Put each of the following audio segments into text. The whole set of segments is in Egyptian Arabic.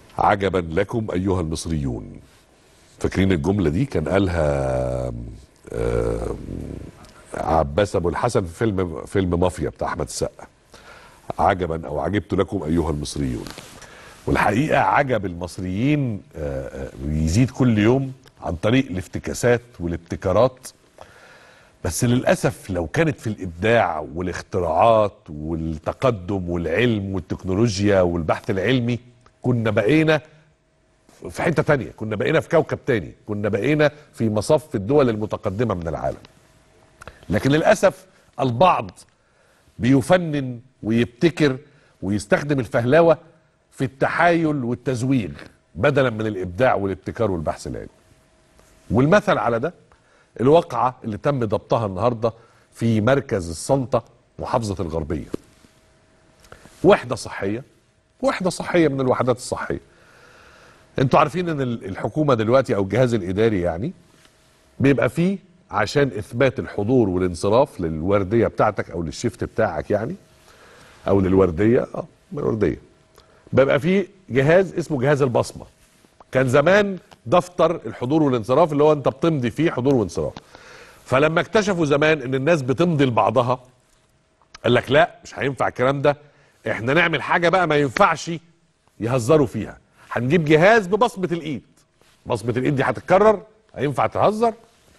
عجبا لكم ايها المصريون فاكرين الجمله دي كان قالها آه، عباس ابو الحسن في فيلم فيلم مافيا بتاع احمد السقا عجبا او عجبت لكم ايها المصريون والحقيقه عجب المصريين آه، آه، يزيد كل يوم عن طريق الافتكاسات والابتكارات بس للاسف لو كانت في الابداع والاختراعات والتقدم والعلم والتكنولوجيا والبحث العلمي كنا بقينا في حته تانية كنا بقينا في كوكب تاني كنا بقينا في مصف الدول المتقدمه من العالم لكن للاسف البعض بيفنن ويبتكر ويستخدم الفهلوه في التحايل والتزويغ بدلا من الابداع والابتكار والبحث العلمي والمثل على ده الواقعه اللي تم ضبطها النهارده في مركز السلطه محافظه الغربيه وحده صحيه وحده صحيه من الوحدات الصحيه انتوا عارفين ان ال- الحكومه دلوقتي او الجهاز الاداري يعني بيبقى فيه عشان اثبات الحضور والانصراف للورديه بتاعتك او للشيفت بتاعك يعني او للورديه اه الورديه بيبقى فيه جهاز اسمه جهاز البصمه كان زمان دفتر الحضور والانصراف اللي هو انت بتمضي فيه حضور وانصراف فلما اكتشفوا زمان ان الناس بتمضي لبعضها قال لك لا مش هينفع الكلام ده احنا نعمل حاجه بقى ما ينفعش يهزروا فيها هنجيب جهاز ببصمه الايد بصمه الايد دي هتتكرر هينفع تهزر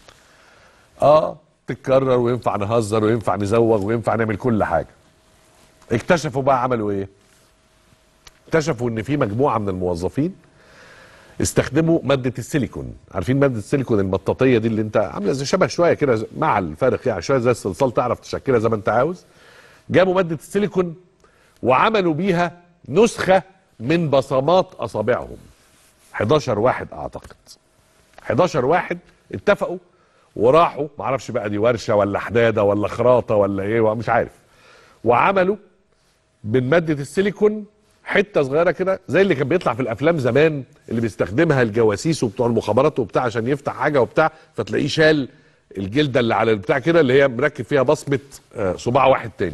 اه تتكرر وينفع نهزر وينفع نزوغ وينفع نعمل كل حاجه اكتشفوا بقى عملوا ايه اكتشفوا ان في مجموعه من الموظفين استخدموا ماده السيليكون عارفين ماده السيليكون المطاطيه دي اللي انت عامله زي شبه شويه كده زي- مع الفارق يعني شويه زي الصلصال تعرف تشكلها زي ما انت عاوز جابوا ماده السيليكون وعملوا بيها نسخه من بصمات اصابعهم 11 واحد اعتقد 11 واحد اتفقوا وراحوا معرفش بقى دي ورشه ولا حداده ولا خراطه ولا ايه مش عارف وعملوا من ماده السيليكون حته صغيره كده زي اللي كان بيطلع في الافلام زمان اللي بيستخدمها الجواسيس وبتوع المخابرات وبتاع عشان يفتح حاجه وبتاع فتلاقيه شال الجلده اللي على البتاع كده اللي هي مركب فيها بصمه آه، صباع واحد تاني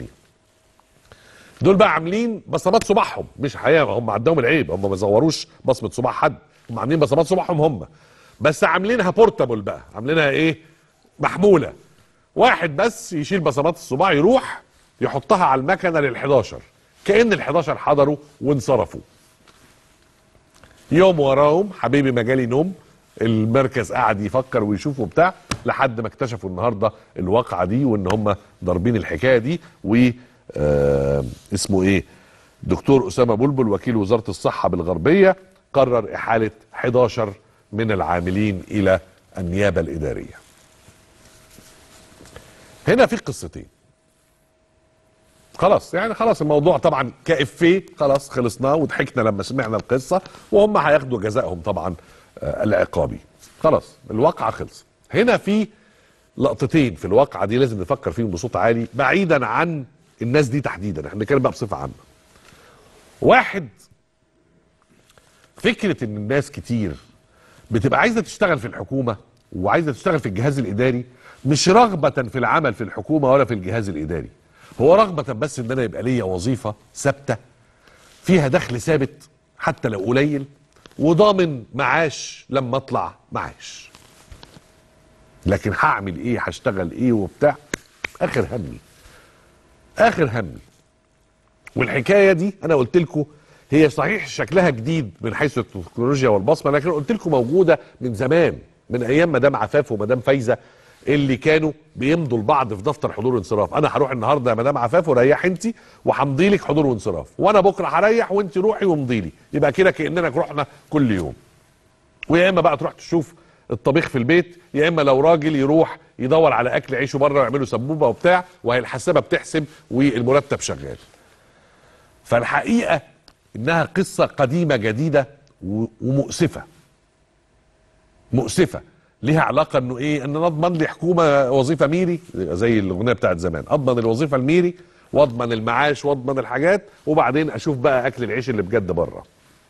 دول بقى عاملين بصمات صباعهم مش حقيقه هم عندهم العيب هم ما زوروش بصمه صباع حد هم عاملين بصمات صباعهم هم بس عاملينها بورتابل بقى عاملينها ايه محموله واحد بس يشيل بصمات الصباع يروح يحطها على المكنه لل 11 كان ال 11 حضروا وانصرفوا يوم وراهم حبيبي مجالي نوم المركز قعد يفكر ويشوف وبتاع لحد ما اكتشفوا النهارده الواقعه دي وان هم ضاربين الحكايه دي و آه اسمه ايه دكتور اسامه بلبل وكيل وزاره الصحه بالغربيه قرر احاله 11 من العاملين الى النيابه الاداريه هنا في قصتين خلاص يعني خلاص الموضوع طبعا كافيه خلاص خلصناه وضحكنا لما سمعنا القصه وهم هياخدوا جزائهم طبعا آه، العقابي خلاص الواقعه خلص هنا في لقطتين في الواقعه دي لازم نفكر فيهم بصوت عالي بعيدا عن الناس دي تحديدا احنا بنتكلم بقى بصفه عامه واحد فكره ان الناس كتير بتبقى عايزه تشتغل في الحكومه وعايزه تشتغل في الجهاز الاداري مش رغبه في العمل في الحكومه ولا في الجهاز الاداري هو رغبه بس ان انا يبقى ليا وظيفه ثابته فيها دخل ثابت حتى لو قليل وضامن معاش لما اطلع معاش لكن هعمل ايه هشتغل ايه وبتاع اخر همي اخر همي والحكايه دي انا قلت لكم هي صحيح شكلها جديد من حيث التكنولوجيا والبصمه لكن قلت لكم موجوده من زمان من ايام مدام عفاف ومدام فايزه اللي كانوا بيمضوا لبعض في دفتر حضور وانصراف انا هروح النهارده يا مدام عفاف وريح انت وهمضي لك حضور وانصراف وانا بكره هريح وانت روحي وامضي لي يبقى كده كاننا رحنا كل يوم ويا اما بقى تروح تشوف الطبيخ في البيت يا اما لو راجل يروح يدور على اكل عيشه بره ويعملوا سبوبه وبتاع وهي الحسابه بتحسب والمرتب شغال فالحقيقه انها قصه قديمه جديده و- ومؤسفه مؤسفه ليها علاقه انه ايه ان أنا اضمن لي حكومه وظيفه ميري زي الاغنيه بتاعت زمان اضمن الوظيفه الميري واضمن المعاش واضمن الحاجات وبعدين اشوف بقى اكل العيش اللي بجد بره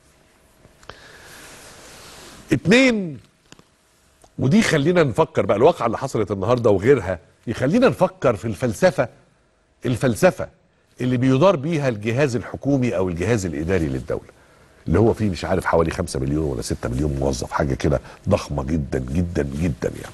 اتنين ودي خلينا نفكر بقى الواقعة اللي حصلت النهاردة وغيرها يخلينا نفكر في الفلسفة الفلسفة اللي بيدار بيها الجهاز الحكومي او الجهاز الاداري للدولة اللي هو فيه مش عارف حوالي 5 مليون ولا 6 مليون موظف حاجه كده ضخمه جدا جدا جدا يعني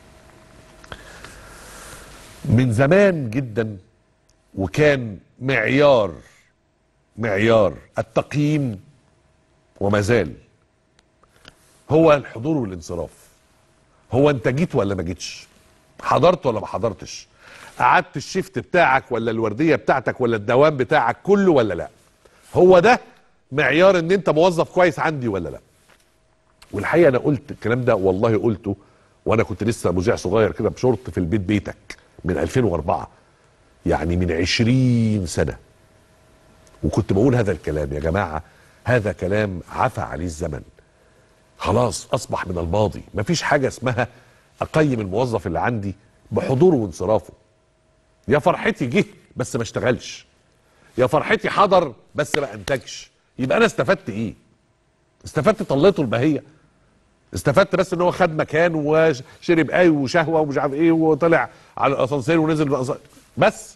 من زمان جدا وكان معيار معيار التقييم وما زال هو الحضور والانصراف هو انت جيت ولا ما جيتش حضرت ولا ما حضرتش قعدت الشيفت بتاعك ولا الورديه بتاعتك ولا الدوام بتاعك كله ولا لا هو ده معيار ان انت موظف كويس عندي ولا لا والحقيقه انا قلت الكلام ده والله قلته وانا كنت لسه مذيع صغير كده بشورت في البيت بيتك من 2004 يعني من 20 سنه وكنت بقول هذا الكلام يا جماعه هذا كلام عفى عليه الزمن خلاص اصبح من الماضي مفيش حاجه اسمها اقيم الموظف اللي عندي بحضوره وانصرافه يا فرحتي جه بس ما اشتغلش يا فرحتي حضر بس ما انتجش يبقى انا استفدت ايه استفدت طليته البهيه استفدت بس ان هو خد مكان وشرب اي وشهوه ومش عارف ايه وطلع على الاسانسير ونزل الأسانسير. بس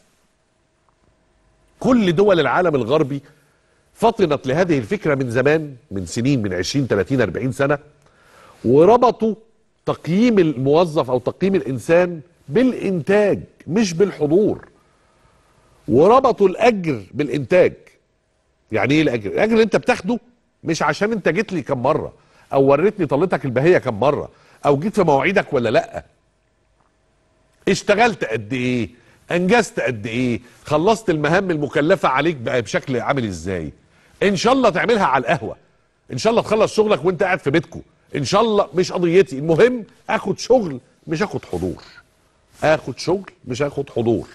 كل دول العالم الغربي فطنت لهذه الفكره من زمان من سنين من 20 30 40 سنه وربطوا تقييم الموظف او تقييم الانسان بالانتاج مش بالحضور وربطوا الاجر بالانتاج يعني ايه الاجر الاجر اللي انت بتاخده مش عشان انت جيت لي كم مره او وريتني طلتك البهيه كم مره او جيت في مواعيدك ولا لا اشتغلت قد ايه انجزت قد ايه خلصت المهام المكلفه عليك بقى بشكل عامل ازاي ان شاء الله تعملها على القهوه ان شاء الله تخلص شغلك وانت قاعد في بيتكم ان شاء الله مش قضيتي المهم اخد شغل مش اخد حضور اخد شغل مش اخد حضور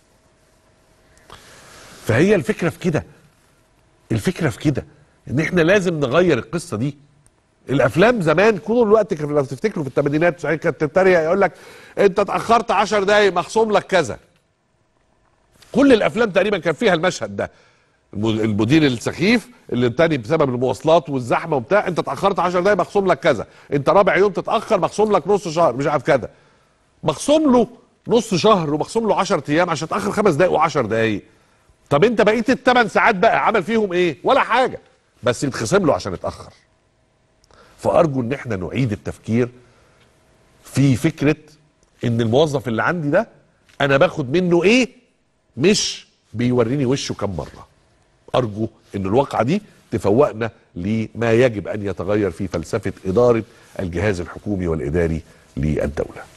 فهي الفكره في كده الفكره في كده ان احنا لازم نغير القصه دي الافلام زمان طول الوقت كان لو تفتكروا في الثمانينات كانت تتريق يقول لك انت اتاخرت 10 دقايق مخصوم لك كذا كل الافلام تقريبا كان فيها المشهد ده المدير السخيف اللي التاني بسبب المواصلات والزحمه وبتاع انت اتاخرت 10 دقايق مخصوم لك كذا انت رابع يوم تتاخر مخصوم لك نص شهر مش عارف كذا مخصوم له نص شهر ومخصوم له 10 ايام عشان تاخر خمس دقايق و10 دقايق طب انت بقيت الثمان ساعات بقى عمل فيهم ايه ولا حاجه بس يتخصم له عشان اتاخر فارجو ان احنا نعيد التفكير في فكره ان الموظف اللي عندي ده انا باخد منه ايه مش بيوريني وشه كم مره ارجو ان الواقعه دي تفوقنا لما يجب ان يتغير في فلسفه اداره الجهاز الحكومي والاداري للدوله